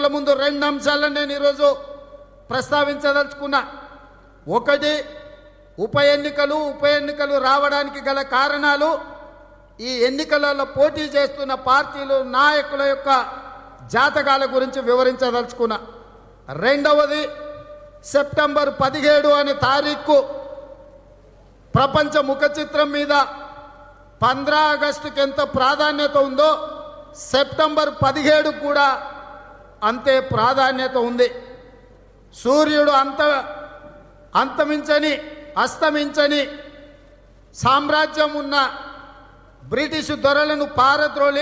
ముందు రెండు అంశాలను నేను ఈరోజు ప్రస్తావించదలుచుకున్నా ఒకటి ఉప ఎన్నికలు ఉప ఎన్నికలు రావడానికి గల కారణాలు ఈ ఎన్నికలలో పోటీ చేస్తున్న పార్టీలు నాయకుల యొక్క జాతకాల గురించి వివరించదలుచుకున్నా రెండవది సెప్టెంబర్ పదిహేడు అనే తారీఖు ప్రపంచ ముఖ చిత్రం మీద పంద్రా ఆగస్టుకి ఎంత ప్రాధాన్యత ఉందో సెప్టెంబర్ పదిహేడు కూడా అంతే ప్రాధాన్యత ఉంది సూర్యుడు అంత అంతమించని అస్తమించని సామ్రాజ్యం ఉన్న బ్రిటిష్ దొరలను పారద్రోలి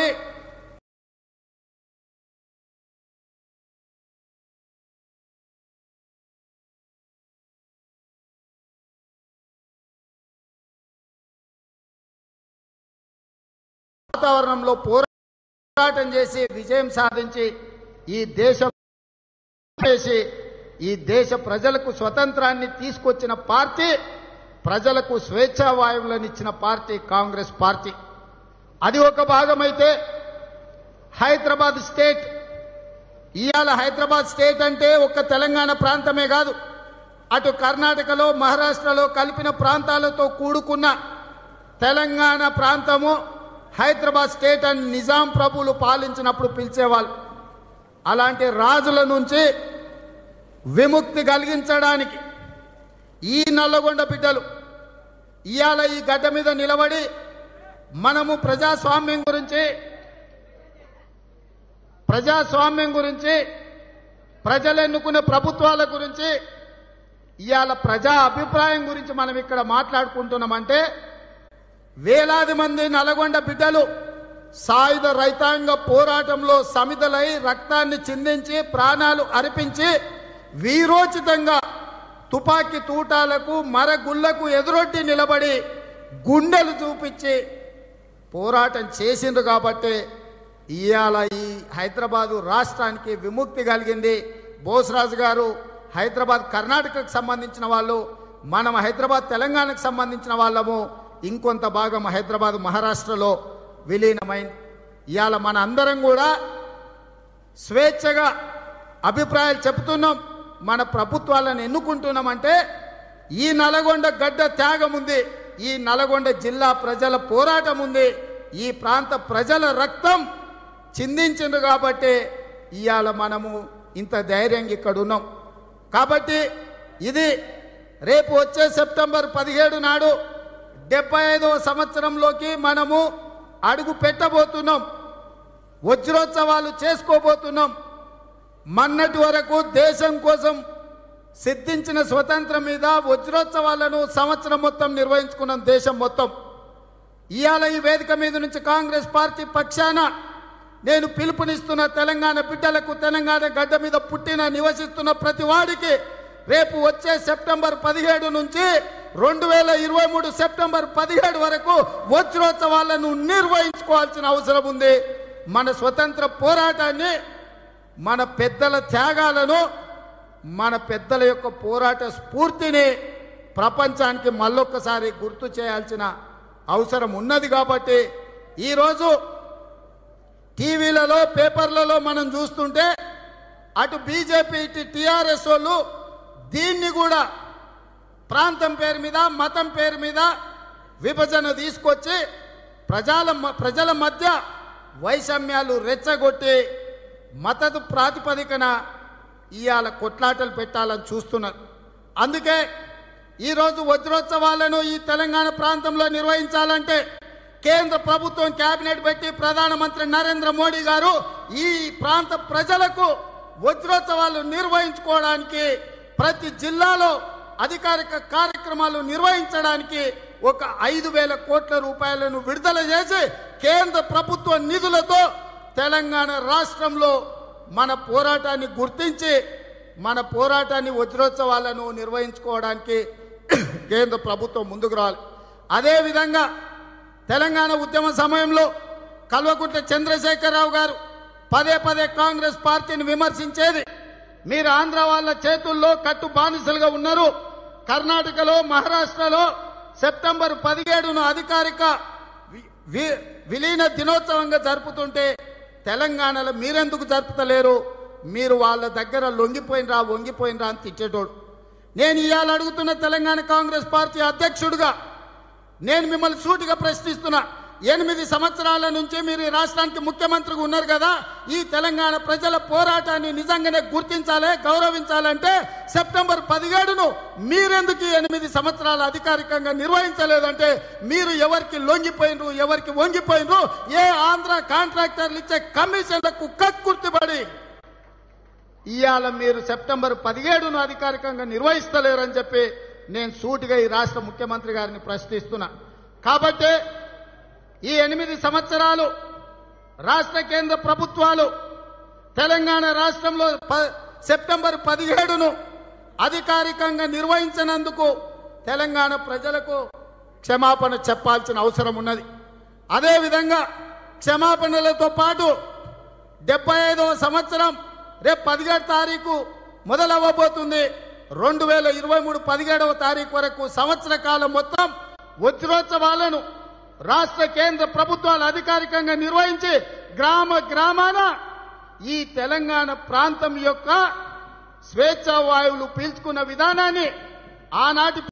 వాతావరణంలో పోరాటం చేసి విజయం సాధించి ఈ దేశం చేసి ఈ దేశ ప్రజలకు స్వతంత్రాన్ని తీసుకొచ్చిన పార్టీ ప్రజలకు స్వేచ్ఛా వాయువులను ఇచ్చిన పార్టీ కాంగ్రెస్ పార్టీ అది ఒక భాగమైతే హైదరాబాద్ స్టేట్ ఇవాళ హైదరాబాద్ స్టేట్ అంటే ఒక్క తెలంగాణ ప్రాంతమే కాదు అటు కర్ణాటకలో మహారాష్ట్రలో కలిపిన ప్రాంతాలతో కూడుకున్న తెలంగాణ ప్రాంతము హైదరాబాద్ స్టేట్ అని నిజాం ప్రభువులు పాలించినప్పుడు పిలిచేవాళ్ళు అలాంటి రాజుల నుంచి విముక్తి కలిగించడానికి ఈ నల్లగొండ బిడ్డలు ఇవాళ ఈ గడ్డ మీద నిలబడి మనము ప్రజాస్వామ్యం గురించి ప్రజాస్వామ్యం గురించి ప్రజలు ఎన్నుకునే ప్రభుత్వాల గురించి ఇవాళ ప్రజా అభిప్రాయం గురించి మనం ఇక్కడ మాట్లాడుకుంటున్నామంటే వేలాది మంది నల్గొండ బిడ్డలు సాయుధ రైతాంగ పోరాటంలో సమిధలై రక్తాన్ని చిందించి ప్రాణాలు అర్పించి వీరోచితంగా తుపాకీ తూటాలకు మరగుళ్లకు ఎదురొట్టి నిలబడి గుండెలు చూపించి పోరాటం చేసిండ్రు కాబట్టి ఇవాళ ఈ హైదరాబాదు రాష్ట్రానికి విముక్తి కలిగింది బోసరాజు గారు హైదరాబాద్ కర్ణాటకకు సంబంధించిన వాళ్ళు మనం హైదరాబాద్ తెలంగాణకు సంబంధించిన వాళ్ళము ఇంకొంత భాగం హైదరాబాద్ మహారాష్ట్రలో విలీనమైంది ఇవాళ మన అందరం కూడా స్వేచ్ఛగా అభిప్రాయాలు చెప్తున్నాం మన ప్రభుత్వాలను ఎన్నుకుంటున్నామంటే ఈ నల్గొండ గడ్డ త్యాగం ఉంది ఈ నల్గొండ జిల్లా ప్రజల పోరాటం ఉంది ఈ ప్రాంత ప్రజల రక్తం చిందించింది కాబట్టి ఇవాళ మనము ఇంత ధైర్యంగా ఇక్కడ ఉన్నాం కాబట్టి ఇది రేపు వచ్చే సెప్టెంబర్ పదిహేడు నాడు డెబ్బై ఐదవ సంవత్సరంలోకి మనము అడుగు పెట్టబోతున్నాం వజ్రోత్సవాలు చేసుకోబోతున్నాం మన్నటి వరకు దేశం కోసం సిద్ధించిన స్వతంత్రం మీద వజ్రోత్సవాలను సంవత్సరం మొత్తం నిర్వహించుకున్నాం దేశం మొత్తం ఇవాళ ఈ వేదిక మీద నుంచి కాంగ్రెస్ పార్టీ పక్షాన నేను పిలుపునిస్తున్న తెలంగాణ బిడ్డలకు తెలంగాణ గడ్డ మీద పుట్టిన నివసిస్తున్న ప్రతి వాడికి రేపు వచ్చే సెప్టెంబర్ పదిహేడు నుంచి రెండు వేల ఇరవై మూడు సెప్టెంబర్ పదిహేడు వరకు వజ్రోత్సవాలను నిర్వహించుకోవాల్సిన అవసరం ఉంది మన స్వతంత్ర పోరాటాన్ని మన పెద్దల త్యాగాలను మన పెద్దల యొక్క పోరాట స్ఫూర్తిని ప్రపంచానికి మళ్ళొక్కసారి గుర్తు చేయాల్సిన అవసరం ఉన్నది కాబట్టి ఈరోజు టీవీలలో పేపర్లలో మనం చూస్తుంటే అటు బీజేపీ ఇటు టీఆర్ఎస్ వాళ్ళు దీన్ని కూడా ప్రాంతం పేరు మీద మతం పేరు మీద విభజన తీసుకొచ్చి ప్రజల మ- ప్రజల మధ్య వైషమ్యాలు రెచ్చగొట్టి మతదు ప్రాతిపదికన ఇవాళ కొట్లాటలు పెట్టాలని చూస్తున్నారు అందుకే ఈరోజు వజ్రోత్సవాలను ఈ తెలంగాణ ప్రాంతంలో నిర్వహించాలంటే కేంద్ర ప్రభుత్వం కేబినెట్ పెట్టి ప్రధానమంత్రి నరేంద్ర మోడీ గారు ఈ ప్రాంత ప్రజలకు వజ్రోత్సవాలు నిర్వహించుకోవడానికి ప్రతి జిల్లాలో అధికారిక కార్యక్రమాలు నిర్వహించడానికి ఒక ఐదు వేల కోట్ల రూపాయలను విడుదల చేసి కేంద్ర ప్రభుత్వ నిధులతో తెలంగాణ రాష్ట్రంలో మన పోరాటాన్ని గుర్తించి మన పోరాటాన్ని వజ్రోత్సవాలను నిర్వహించుకోవడానికి కేంద్ర ప్రభుత్వం ముందుకు రావాలి అదేవిధంగా తెలంగాణ ఉద్యమ సమయంలో కల్వకుంట్ల చంద్రశేఖరరావు గారు పదే పదే కాంగ్రెస్ పార్టీని విమర్శించేది మీరు ఆంధ్ర వాళ్ళ చేతుల్లో కట్టు బానిసలుగా ఉన్నారు కర్ణాటకలో మహారాష్ట్రలో సెప్టెంబర్ పదిహేడును అధికారిక వి- వి- విలీన దినోత్సవంగా జరుపుతుంటే తెలంగాణలో మీరెందుకు జరుపుతలేరు మీరు వాళ్ళ దగ్గర లొంగిపోయినరా వంగిపోయినరా అని తిట్టేటోడు నేను ఇవాళ అడుగుతున్న తెలంగాణ కాంగ్రెస్ పార్టీ అధ్యక్షుడిగా నేను మిమ్మల్ని సూటిగా ప్రశ్నిస్తున్నా ఎనిమిది సంవత్సరాల నుంచి మీరు ఈ రాష్ట్రానికి ముఖ్యమంత్రిగా ఉన్నారు కదా ఈ తెలంగాణ ప్రజల పోరాటాన్ని నిజంగానే గుర్తించాలి గౌరవించాలంటే సెప్టెంబర్ పదిహేడును మీరెందుకు ఈ ఎనిమిది సంవత్సరాలు అధికారికంగా నిర్వహించలేదంటే మీరు ఎవరికి లొంగిపోయినరు ఎవరికి వంగిపోయినరు ఏ ఆంధ్ర కాంట్రాక్టర్లు ఇచ్చే కమిషన్లకు కక్కుర్తిపడి ఇవాళ మీరు సెప్టెంబర్ పదిహేడును అధికారికంగా నిర్వహిస్తలేరని చెప్పి నేను సూటిగా ఈ రాష్ట్ర ముఖ్యమంత్రి గారిని ప్రశ్నిస్తున్నా కాబట్టి ఈ ఎనిమిది సంవత్సరాలు రాష్ట్ర కేంద్ర ప్రభుత్వాలు తెలంగాణ రాష్ట్రంలో ప- సెప్టెంబర్ పదిహేడును అధికారికంగా నిర్వహించినందుకు తెలంగాణ ప్రజలకు క్షమాపణ చెప్పాల్సిన అవసరం ఉన్నది అదేవిధంగా క్షమాపణలతో పాటు డెబ్బై ఐదవ సంవత్సరం రేపు పదిహేడు తారీఖు మొదలవ్వబోతుంది రెండు వేల ఇరవై మూడు పదిహేడవ తారీఖు వరకు సంవత్సర కాలం మొత్తం వజ్రోత్సవాలను రాష్ట్ర కేంద్ర ప్రభుత్వాలు అధికారికంగా నిర్వహించి గ్రామ గ్రామాన ఈ తెలంగాణ ప్రాంతం యొక్క స్వేచ్ఛా వాయువులు పీల్చుకున్న విధానాన్ని ఆనాటి